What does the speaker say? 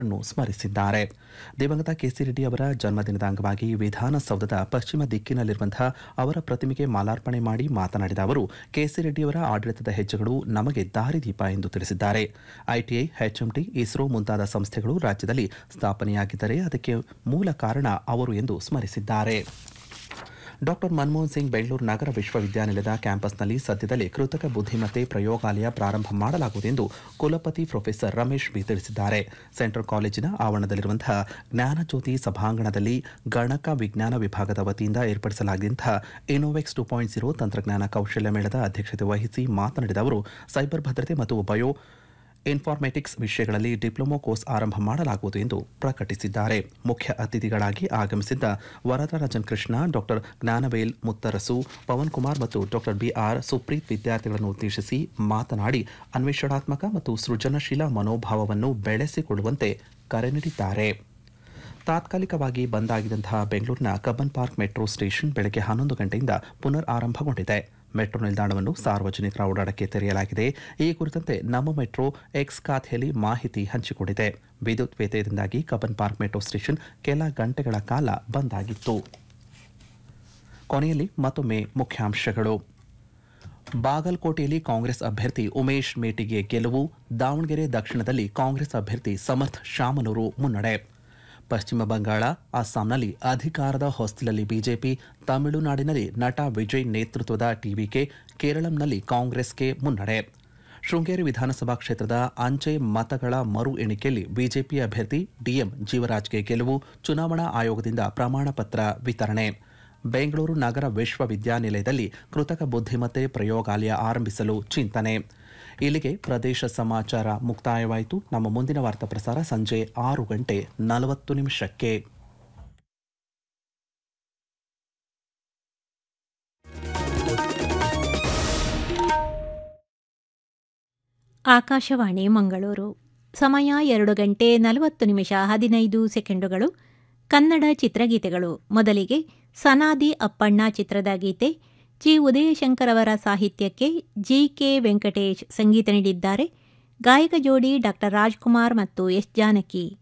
ಅನ್ನು ಸ್ಮರಿಸಿದ್ದಾರೆ ದಿವಂಗತ ಕೆಸಿ ರೆಡ್ಡಿ ಅವರ ಜನ್ಮದಿನದ ಅಂಗವಾಗಿ ವಿಧಾನಸೌಧದ ಪಶ್ಚಿಮ ದಿಕ್ಕಿನಲ್ಲಿರುವಂತಹ ಅವರ ಪ್ರತಿಮೆಗೆ ಮಾಲಾರ್ಪಣೆ ಮಾಡಿ ಮಾತನಾಡಿದ ಅವರು ಕೆಸಿ ರೆಡ್ಡಿಯವರ ಆಡಳಿತದ ಹೆಜ್ಜೆಗಳು ನಮಗೆ ದಾರಿದೀಪ ಎಂದು ತಿಳಿಸಿದ್ದಾರೆ ಐಟಿಐ ಎಚ್ಎಂಟಿ ಇಸ್ರೋ ಮುಂತಾದ ಸಂಸ್ಥೆಗಳು ರಾಜ್ಯದಲ್ಲಿ ಸ್ಥಾಪನೆಯಾಗಿದ್ದರೆ ಅದಕ್ಕೆ ಮೂಲ ಕಾರಣ ಅವರು ಎಂದು ಸ್ಮರಿಸಿದ್ದಾರೆ ಡಾಕ್ಟರ್ ಮನಮೋಹನ್ ಸಿಂಗ್ ಬೆಂಗಳೂರು ನಗರ ವಿಶ್ವವಿದ್ಯಾನಿಲಯದ ಕ್ಯಾಂಪಸ್ನಲ್ಲಿ ಸದ್ಯದಲ್ಲೇ ಕೃತಕ ಬುದ್ಧಿಮತ್ತೆ ಪ್ರಯೋಗಾಲಯ ಪ್ರಾರಂಭ ಮಾಡಲಾಗುವುದು ಎಂದು ಕುಲಪತಿ ಪ್ರೊಫೆಸರ್ ರಮೇಶ್ ಬಿ ತಿಳಿಸಿದ್ದಾರೆ ಸೆಂಟ್ರಲ್ ಕಾಲೇಜಿನ ಆವರಣದಲ್ಲಿರುವಂತಹ ಜ್ಞಾನಜ್ಯೋತಿ ಸಭಾಂಗಣದಲ್ಲಿ ಗಣಕ ವಿಜ್ಞಾನ ವಿಭಾಗದ ವತಿಯಿಂದ ಏರ್ಪಡಿಸಲಾಗಿದ್ದಂತಹ ಇನೋವೆಕ್ಸ್ ಟು ಪಾಯಿಂಟ್ ಜೀರೋ ತಂತ್ರಜ್ಞಾನ ಕೌಶಲ್ಯ ಮೇಳದ ಅಧ್ಯಕ್ಷತೆ ವಹಿಸಿ ಮಾತನಾಡಿದ ಅವರು ಸೈಬರ್ ಭದ್ರತೆ ಮತ್ತು ಬಯೋ ಇನ್ಫಾರ್ಮೆಟಿಕ್ಸ್ ವಿಷಯಗಳಲ್ಲಿ ಡಿಪ್ಲೊಮೊ ಕೋರ್ಸ್ ಆರಂಭ ಮಾಡಲಾಗುವುದು ಎಂದು ಪ್ರಕಟಿಸಿದ್ದಾರೆ ಮುಖ್ಯ ಅತಿಥಿಗಳಾಗಿ ಆಗಮಿಸಿದ್ದ ವರದರಾಜನ್ ಕೃಷ್ಣ ಡಾಕ್ಟರ್ ಜ್ಞಾನವೇಲ್ ಮುತ್ತರಸು ಪವನ್ ಕುಮಾರ್ ಮತ್ತು ಡಾಕ್ಟರ್ ಬಿಆರ್ ಸುಪ್ರೀತ್ ವಿದ್ಯಾರ್ಥಿಗಳನ್ನು ಉದ್ದೇಶಿಸಿ ಮಾತನಾಡಿ ಅನ್ವೇಷಣಾತ್ಮಕ ಮತ್ತು ಸೃಜನಶೀಲ ಮನೋಭಾವವನ್ನು ಬೆಳೆಸಿಕೊಳ್ಳುವಂತೆ ಕರೆ ನೀಡಿದ್ದಾರೆ ತಾತ್ಕಾಲಿಕವಾಗಿ ಬಂದ್ ಆಗಿದ್ದಂತಹ ಬೆಂಗಳೂರಿನ ಕಬ್ಬನ್ ಪಾರ್ಕ್ ಮೆಟ್ರೋ ಸ್ಟೇಷನ್ ಬೆಳಗ್ಗೆ ಹನ್ನೊಂದು ಗಂಟೆಯಿಂದ ಪುನರ್ ಆರಂಭಗೊಂಡಿದೆ ಮೆಟ್ರೋ ನಿಲ್ದಾಣವನ್ನು ಸಾರ್ವಜನಿಕರ ಓಡಾಟಕ್ಕೆ ತೆರೆಯಲಾಗಿದೆ ಈ ಕುರಿತಂತೆ ನಮ್ಮ ಮೆಟ್ರೋ ಎಕ್ಸ್ ಖಾತೆಯಲ್ಲಿ ಮಾಹಿತಿ ಹಂಚಿಕೊಂಡಿದೆ ವಿದ್ಯುತ್ ವ್ಯತ್ಯಯದಿಂದಾಗಿ ಕಬ್ಬನ್ ಪಾರ್ಕ್ ಮೆಟ್ರೋ ಸ್ಟೇಷನ್ ಕೆಲ ಗಂಟೆಗಳ ಕಾಲ ಬಂದ್ ಆಗಿತ್ತು ಕೊನೆಯಲ್ಲಿ ಮತ್ತೊಮ್ಮೆ ಮುಖ್ಯಾಂಶಗಳು ಬಾಗಲಕೋಟೆಯಲ್ಲಿ ಕಾಂಗ್ರೆಸ್ ಅಭ್ಯರ್ಥಿ ಉಮೇಶ್ ಮೇಟಿಗೆ ಗೆಲುವು ದಾವಣಗೆರೆ ದಕ್ಷಿಣದಲ್ಲಿ ಕಾಂಗ್ರೆಸ್ ಅಭ್ಯರ್ಥಿ ಸಮರ್ಥ್ ಶಾಮನೂರು ಮುನ್ನಡೆ ಪಶ್ಚಿಮ ಬಂಗಾಳ ಅಸ್ಸಾಂನಲ್ಲಿ ಅಧಿಕಾರದ ಹೊಸ್ತಿಲಲ್ಲಿ ಬಿಜೆಪಿ ತಮಿಳುನಾಡಿನಲ್ಲಿ ನಟ ವಿಜಯ್ ನೇತೃತ್ವದ ಟಿವಿಕೆ ಕೇರಳಂನಲ್ಲಿ ಕಾಂಗ್ರೆಸ್ಗೆ ಮುನ್ನಡೆ ಶೃಂಗೇರಿ ವಿಧಾನಸಭಾ ಕ್ಷೇತ್ರದ ಅಂಚೆ ಮತಗಳ ಮರು ಎಣಿಕೆಯಲ್ಲಿ ಬಿಜೆಪಿ ಅಭ್ಯರ್ಥಿ ಡಿಎಂ ಜೀವರಾಜ್ಗೆ ಗೆಲುವು ಚುನಾವಣಾ ಆಯೋಗದಿಂದ ಪ್ರಮಾಣ ಪತ್ರ ವಿತರಣೆ ಬೆಂಗಳೂರು ನಗರ ವಿಶ್ವವಿದ್ಯಾನಿಲಯದಲ್ಲಿ ಕೃತಕ ಬುದ್ಧಿಮತ್ತೆ ಪ್ರಯೋಗಾಲಯ ಆರಂಭಿಸಲು ಚಿಂತನೆ ಇಲ್ಲಿಗೆ ಪ್ರದೇಶ ಸಮಾಚಾರ ಮುಕ್ತಾಯವಾಯಿತು ನಮ್ಮ ಮುಂದಿನ ವಾರ್ತಾ ಪ್ರಸಾರ ಸಂಜೆ ಆರು ಗಂಟೆ ನಲವತ್ತು ನಿಮಿಷಕ್ಕೆ ಆಕಾಶವಾಣಿ ಮಂಗಳೂರು ಸಮಯ ಎರಡು ಗಂಟೆ ನಲವತ್ತು ನಿಮಿಷ ಹದಿನೈದು ಸೆಕೆಂಡುಗಳು ಕನ್ನಡ ಚಿತ್ರಗೀತೆಗಳು ಮೊದಲಿಗೆ ಸನಾದಿ ಅಪ್ಪಣ್ಣ ಚಿತ್ರದ ಗೀತೆ ಜಿ ಉದಯಶಂಕರ್ ಅವರ ಸಾಹಿತ್ಯಕ್ಕೆ ಜಿ ಕೆ ವೆಂಕಟೇಶ್ ಸಂಗೀತ ನೀಡಿದ್ದಾರೆ ಗಾಯಕ ಜೋಡಿ ಡಾಕ್ಟರ್ ರಾಜ್ಕುಮಾರ್ ಮತ್ತು ಎಸ್ ಜಾನಕಿ